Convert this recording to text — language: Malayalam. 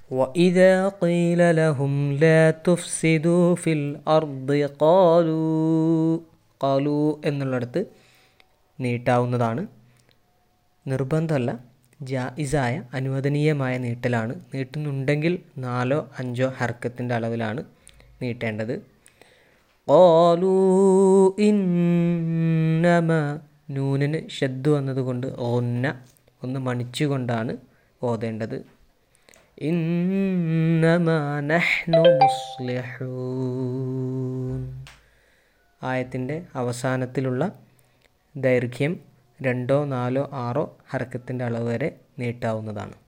وإذا قيل لهم لا تفسدوا في الأرض قالوا قالوا എന്നുള്ളിടത്ത് നീട്ടാവുന്നതാണ് നിർബന്ധമല്ല ജായിസായ അനുവദനീയമായ നീട്ടലാണ് നീട്ടുന്നുണ്ടെങ്കിൽ നാലോ അഞ്ചോ ഹർക്കത്തിൻ്റെ അളവിലാണ് നീട്ടേണ്ടത് ഓലു ഇന്നമ നൂനിന് ഷദ്ദു വന്നതുകൊണ്ട് ഒന്ന ഒന്ന് മണിച്ചുകൊണ്ടാണ് ഓതേണ്ടത് ഇന്നമ നഹ്നു മുസ്ലിഹൂൻ ആയത്തിൻ്റെ അവസാനത്തിലുള്ള ദൈർഘ്യം രണ്ടോ നാലോ ആറോ ഹർക്കത്തിൻ്റെ അളവ് വരെ നീട്ടാവുന്നതാണ്